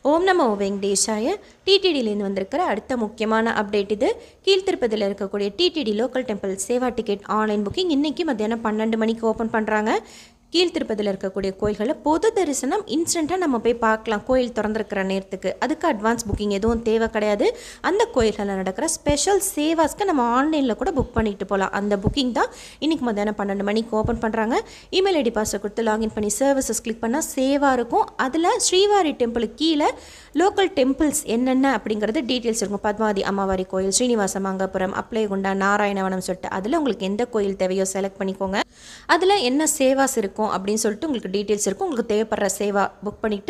ஓம் நமோ வெங்கடேஷாய டிடிடியிலேருந்து வந்திருக்கிற அடுத்த முக்கியமான அப்டேட் இது கீழ்த்திருப்பதில் இருக்கக்கூடிய டிடிடி லோக்கல் டெம்பிள் சேவா டிக்கெட் ஆன்லைன் புக்கிங் இன்றைக்கி மத்தியானம் பன்னெண்டு மணிக்கு ஓப்பன் பண்ணுறாங்க கீழ்த்திருப்பதில் இருக்கக்கூடிய கோயில்களில் பொது தரிசனம் இன்ஸ்டண்ட்டாக நம்ம போய் பார்க்கலாம் கோயில் திறந்திருக்கிற நேரத்துக்கு அதுக்கு அட்வான்ஸ் புக்கிங் எதுவும் தேவை கிடையாது அந்த கோயில்களில் நடக்கிற ஸ்பெஷல் சேவாஸ்க்கு நம்ம ஆன்லைனில் கூட புக் பண்ணிட்டு போகலாம் அந்த புக்கிங் தான் இன்றைக்கி மத்தியானம் பன்னெண்டு மணிக்கு ஓப்பன் பண்ணுறாங்க இமெயில் ஐடி பாஸ்வேர்ட் கொடுத்து லாகின் பண்ணி சர்வீசஸ் கிளிக் பண்ணால் சேவாக இருக்கும் அதில் ஸ்ரீவாரி டெம்பிளுக்கு கீழே லோக்கல் டெம்பிள்ஸ் என்னென்ன அப்படிங்கிறது டீட்டெயில்ஸ் இருக்கும் பத்மாவதி அம்மாவாரி கோயில் ஸ்ரீனிவாச மங்கபுரம் அப்ளைகுண்டா நாராயணவனம் சொல்லிட்டு அதில் உங்களுக்கு எந்த கோயில் தேவையோ செலக்ட் பண்ணிக்கோங்க அதில் என்ன சேவாஸ் இருக்கும் அப்படின்னு சொல்லிட்டு உங்களுக்கு டீட்டெயில்ஸ் இருக்கும் உங்களுக்கு தேவைப்படுற சேவா புக் பண்ணிவிட்டு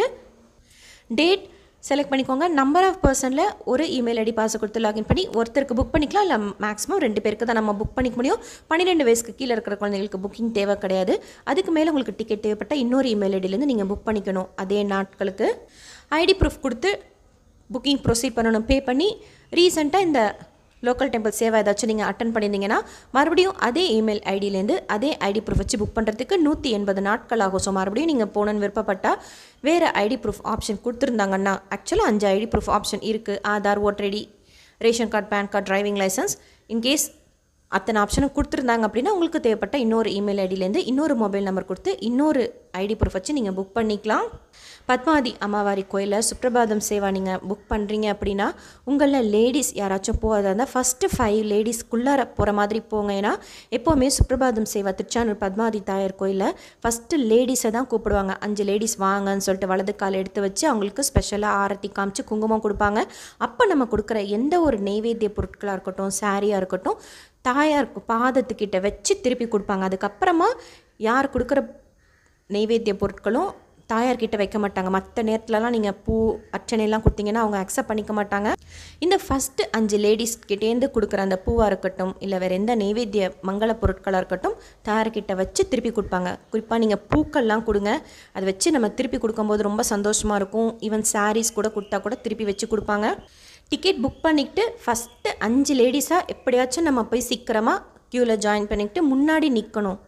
டேட் செலக்ட் பண்ணிக்கோங்க நம்பர் ஆஃப் பர்சனில் ஒரு இமெயில் ஐடி பாஸ் கொடுத்து லாகின் பண்ணி ஒருத்தருக்கு புக் பண்ணிக்கலாம் இல்லை மேக்ஸிமம் ரெண்டு பேருக்கு தான் நம்ம புக் பண்ணிக்க முடியும் பன்னிரெண்டு வயசுக்கு கீழே இருக்கிற குழந்தைங்களுக்கு புக்கிங் தேவை கிடையாது அதுக்கு மேலே உங்களுக்கு டிக்கெட் தேவைப்பட்ட இன்னொரு இமெயில் ஐடியிலேருந்து நீங்கள் புக் பண்ணிக்கணும் அதே நாட்களுக்கு ஐடி ப்ரூஃப் கொடுத்து புக்கிங் ப்ரொசீட் பண்ணணும் பே பண்ணி ரீசெண்டாக இந்த லோக்கல் டெம்பிள் சேவை ஏதாச்சும் நீங்கள் அட்டன் பண்ணியிருந்தீங்கன்னா மறுபடியும் அதே இமெயில் ஐடியிலேருந்து அதே ஐடி ப்ரூஃப் வச்சு புக் பண்ணுறதுக்கு நூற்றி எண்பது நாட்கள் ஆகும் ஸோ மறுபடியும் நீங்கள் போகணுன்னு விருப்பப்பட்டால் வேறு ஐடி ப்ரூஃப் ஆப்ஷன் கொடுத்துருந்தாங்கன்னா ஆக்சுவலாக அஞ்சு ஐடி ப்ரூஃப் ஆப்ஷன் இருக்குது Aadhaar voter ID ration card pan card driving licence in case அத்தனை ஆப்ஷனும் கொடுத்துருந்தாங்க அப்படின்னா உங்களுக்கு தேவைப்பட்ட இன்னொரு இமெயில் ஐடியிலேருந்து இன்னொரு மொபைல் நம்பர் கொடுத்து இன்னொரு ஐடி ப்ரூஃப் வச்சு நீங்கள் புக் பண்ணிக்கலாம் பத்மாவதி அம்மாவாரி கோயிலில் சுப்ரபாதம் சேவா நீங்கள் புக் பண்ணுறீங்க அப்படின்னா உங்களில் லேடிஸ் யாராச்சும் போகிறதா இருந்தால் ஃபஸ்ட்டு ஃபைவ் லேடிஸ்க்குள்ளார போகிற மாதிரி போங்க ஏன்னா எப்போவுமே சுப்ரபாதம் சேவா திருச்சானூர் பத்மாவதி தாயார் கோயிலில் ஃபஸ்ட்டு லேடிஸை தான் கூப்பிடுவாங்க அஞ்சு லேடிஸ் வாங்கன்னு சொல்லிட்டு வலது கால் எடுத்து வச்சு அவங்களுக்கு ஸ்பெஷலாக ஆரத்தி காமிச்சு குங்குமம் கொடுப்பாங்க அப்போ நம்ம கொடுக்குற எந்த ஒரு நெய்வேத்திய பொருட்களாக இருக்கட்டும் சாரியாக இருக்கட்டும் தாயார் பாதத்துக்கிட்ட வச்சு திருப்பி கொடுப்பாங்க அதுக்கப்புறமா யார் கொடுக்குற நெய்வேத்திய பொருட்களும் தாயார்கிட்ட வைக்க மாட்டாங்க மற்ற நேரத்துலலாம் நீங்கள் பூ அர்ச்சனைலாம் கொடுத்தீங்கன்னா அவங்க அக்செப்ட் பண்ணிக்க மாட்டாங்க இந்த ஃபஸ்ட்டு அஞ்சு லேடிஸ் கிட்டேருந்து கொடுக்குற அந்த பூவாக இருக்கட்டும் இல்லை வேறு எந்த நெய்வேத்திய மங்கள பொருட்களாக இருக்கட்டும் தாயார்கிட்ட வச்சு திருப்பி கொடுப்பாங்க குறிப்பாக நீங்கள் பூக்கள்லாம் கொடுங்க அதை வச்சு நம்ம திருப்பி கொடுக்கும்போது ரொம்ப சந்தோஷமாக இருக்கும் ஈவன் சாரீஸ் கூட கொடுத்தா கூட திருப்பி வச்சு கொடுப்பாங்க டிக்கெட் புக் பண்ணிக்கிட்டு ஃபஸ்ட்டு அஞ்சு லேடிஸாக எப்படியாச்சும் நம்ம போய் சீக்கிரமாக க்யூவில் ஜாயின் பண்ணிக்கிட்டு முன்னாடி நிற்கணும்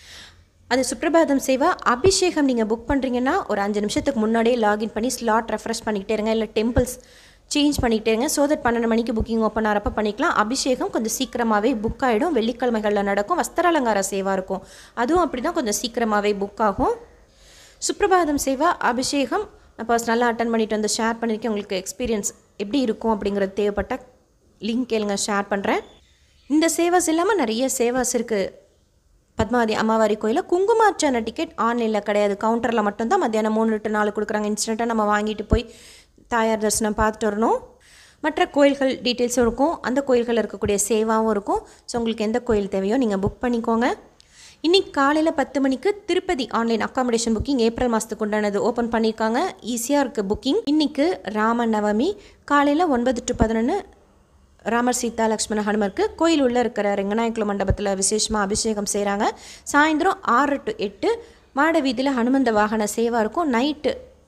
அது சுப்ரபாதம் சேவா அபிஷேகம் நீங்கள் புக் பண்ணுறீங்கன்னா ஒரு அஞ்சு நிமிஷத்துக்கு முன்னாடியே லாகின் பண்ணி ஸ்லாட் ரெஃப்ரெஷ் பண்ணிக்கிட்டே இருங்க இல்லை டெம்பிள்ஸ் சேஞ்ச் பண்ணிக்கிட்டே இருங்க ஸோ தட் பன்னெண்டு மணிக்கு புக்கிங் ஓப்பன் ஆகிறப்ப பண்ணிக்கலாம் அபிஷேகம் கொஞ்சம் சீக்கிரமாகவே புக் ஆகிடும் வெள்ளிக்கிழமைகளில் நடக்கும் வஸ்திராலங்கார சேவா இருக்கும் அதுவும் அப்படி தான் கொஞ்சம் சீக்கிரமாகவே புக் ஆகும் சுப்ரபாதம் சேவா அபிஷேகம் நான் பர்சனலாக அட்டன் பண்ணிட்டு வந்து ஷேர் பண்ணியிருக்கேன் உங்களுக்கு எக்ஸ்பீரியன்ஸ் எப்படி இருக்கும் அப்படிங்கிறது தேவைப்பட்ட லிங்க் கேளுங்க ஷேர் பண்ணுறேன் இந்த சேவாஸ் இல்லாமல் நிறைய சேவாஸ் இருக்குது பத்மாவதி அம்மாவாரி கோயிலில் குங்குமார்ச்சனை டிக்கெட் ஆன்லைனில் கிடையாது கவுண்டரில் மட்டும்தான் மத்தியானம் மூணு லிட்டர் நாலு கொடுக்குறாங்க இன்ஸ்டண்ட்டாக நம்ம வாங்கிட்டு போய் தாயார் தரிசனம் பார்த்துட்டு வரணும் மற்ற கோயில்கள் டீட்டெயில்ஸும் இருக்கும் அந்த கோயில்களில் இருக்கக்கூடிய சேவாவும் இருக்கும் ஸோ உங்களுக்கு எந்த கோயில் தேவையோ நீங்கள் புக் பண்ணிக்கோங்க இன்றைக்கி காலையில் பத்து மணிக்கு Tirupati online accommodation booking April மாதத்துக்கு உண்டானது ஓப்பன் பண்ணியிருக்காங்க ஈஸியாக இருக்குது புக்கிங் இன்றைக்கு ராம நவமி காலையில் ஒன்பது டு பதினொன்று ராமர் சீதா லக்ஷ்மண ஹனுமருக்கு கோயில் உள்ளே இருக்கிற ரெங்கநாயக்குள மண்டபத்தில் விசேஷமாக அபிஷேகம் செய்கிறாங்க சாயந்தரம் ஆறு டு எட்டு மாட வீதியில் ஹனுமந்த வாகன சேவா இருக்கும் நைட்டு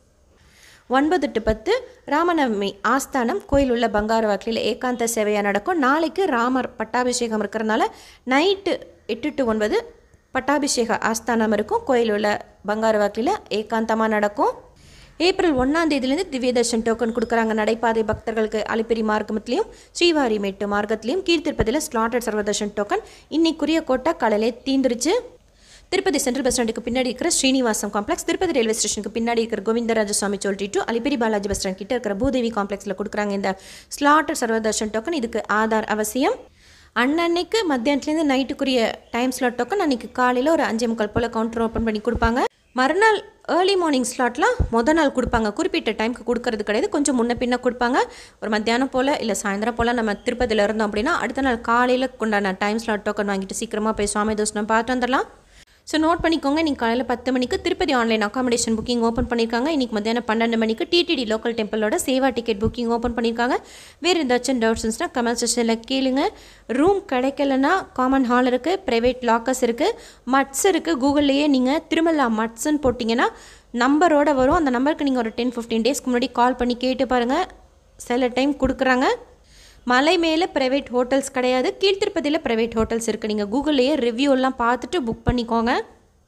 ஒன்பது டு பத்து ராமநவமி ஆஸ்தானம் கோயில் உள்ள பங்காரு வாக்கில் ஏகாந்த சேவையாக நடக்கும் நாளைக்கு ராமர் பட்டாபிஷேகம் இருக்கிறனால நைட்டு எட்டு டு ஒன்பது பட்டாபிஷேக ஆஸ்தானம் இருக்கும் கோயில் உள்ள பங்காரு வாக்கில் ஏகாந்தமாக நடக்கும் ஏப்ரல் ஒன்றாம் தேதியிலேருந்து திவ்ய தர்ஷன் டோக்கன் கொடுக்குறாங்க நடைபாதை பக்தர்களுக்கு அலிப்பிரி மார்க்கத்துலேயும் ஸ்ரீவாரி மேட்டு மார்க்கத்துலேயும் கீழ்த்திருப்பதில் ஸ்லாட்டட் சர்வதர்ஷன் டோக்கன் இன்னைக்குரிய கோட்டா காலையிலே தீந்துருச்சு திருப்பதி சென்ட்ரல் பஸ் ஸ்டாண்டுக்கு பின்னாடி இருக்கிற ஸ்ரீனிவாசம் காம்ப்ளெக்ஸ் திருப்பதி ரயில்வே ஸ்டேஷனுக்கு பின்னாடி இருக்கிற கோவிந்தராஜ சுவாமி சொல்லிட்டு to Alipiri Balaji bus stand கிட்ட இருக்கிற பூதேவி காம்ப்ளெக்ஸில் கொடுக்குறாங்க இந்த ஸ்லாட்டட் சர்வதர்ஷன் டோக்கன் இதுக்கு ஆதார் அவசியம் அன்னன்னைக்கு மத்தியானத்துலேருந்து நைட்டுக்குரிய டைம் ஸ்லாட் டோக்கன் அன்றைக்கி காலையில் ஒரு அஞ்சே முக்கால் போல் கவுண்டர் ஓப்பன் பண்ணி கொடுப்பாங்க மறுநாள் ஏர்லி மார்னிங் ஸ்லாட்லாம் மொதல் நாள் கொடுப்பாங்க குறிப்பிட்ட டைமுக்கு கொடுக்கறது கிடையாது கொஞ்சம் முன்ன பின்ன கொடுப்பாங்க ஒரு மத்தியானம் போல் இல்லை சாயந்தரம் போல் நம்ம திருப்பதியில் இருந்தோம் அப்படின்னா அடுத்த நாள் காலையில் கொண்டான டைம் ஸ்லாட் டோக்கன் வாங்கிட்டு சீக்கிரமாக போய் சுவாமி தரிசனம் பார்த்து வந்துடலாம் ஸோ நோட் பண்ணிக்கோங்க நீங்கள் காலையில் பத்து மணிக்கு Tirupati online accommodation booking open பண்ணியிருக்காங்க இன்றைக்கி மத்தியானம் பன்னெண்டு மணிக்கு டிடிடி லோக்கல் டெம்பிளோட சேவா டிக்கெட் புக்கிங் ஓப்பன் பண்ணியிருக்காங்க வேறு ஏதாச்சும் டவுட்ஸ் இருந்துச்சுன்னா கமெண்ட் செக்ஷனில் கேளுங்க ரூம் கிடைக்கலனா காமன் ஹால் இருக்குது ப்ரைவேட் லாக்கர்ஸ் இருக்குது மட்ஸ் இருக்குது கூகுள்லேயே நீங்கள் திருமலா மட்ஸ்ன்னு போட்டிங்கன்னா நம்பரோட வரும் அந்த நம்பருக்கு நீங்கள் ஒரு டென் ஃபிஃப்டீன் டேஸ்க்கு முன்னாடி கால் பண்ணி கேட்டு பாருங்கள் சில டைம் கொடுக்குறாங்க மலை மேலே ப்ரைவேட் ஹோட்டல்ஸ் கிடையாது கீழ்த்திருப்பதியில் ப்ரைவேட் ஹோட்டல்ஸ் இருக்குது நீங்கள் கூகுள்லேயே ரிவ்யூ எல்லாம் பார்த்துட்டு புக் பண்ணிக்கோங்க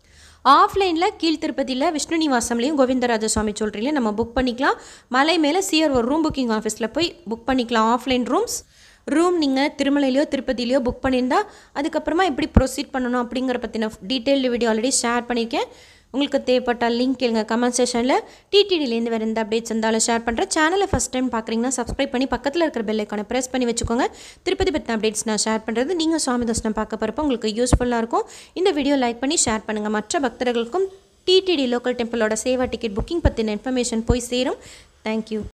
ஆஃப்லைனில் கீழ் திருப்பதியில் விஷ்ணு நிவாசம்லேயும் கோவிந்தராஜ சுவாமி சொல்கிறீங்களே நம்ம புக் பண்ணிக்கலாம் மலை மேலே சிஆர் ஒரு ரூம் புக்கிங் ஆஃபீஸில் போய் புக் பண்ணிக்கலாம் ஆஃப்லைன் ரூம்ஸ் ரூம் நீங்கள் திருமலையிலையோ திருப்பதியிலையோ புக் பண்ணியிருந்தா அதுக்கப்புறமா எப்படி ப்ரொசீட் பண்ணணும் அப்படிங்கிற பற்றின டீட்டெயில்டு வீடியோ ஆல்ரெடி ஷேர் பண்ணியிருக்கேன் உங்களுக்கு தேவைப்பட்ட லிங்க் கேளுங்க கமெண்ட் செஷனில் டிடிடிலேருந்து வேறு எந்த அப்டேட்ஸ் இருந்தாலும் ஷேர் பண்ணுறேன் சேனலை ஃபஸ்ட் டைம் பார்க்குறீங்கன்னா சப்ஸ்கிரைப் பண்ணி பக்கத்தில் இருக்கிற பெல் ஐக்கானை ப்ரெஸ் பண்ணி வச்சுக்கோங்க திருப்பதி பற்றின அப்டேட்ஸ் நான் ஷேர் பண்ணுறது நீங்கள் சுவாமி தர்சனம் பார்க்க போகிறப்ப உங்களுக்கு யூஸ்ஃபுல்லாக இருக்கும் இந்த வீடியோ லைக் பண்ணி ஷேர் பண்ணுங்கள் மற்ற பக்தர்களுக்கும் டிடிடி லோக்கல் டெம்பிளோட சேவா டிக்கெட் புக்கிங் பற்றின இன்ஃபர்மேஷன் போய் சேரும் தேங்க்யூ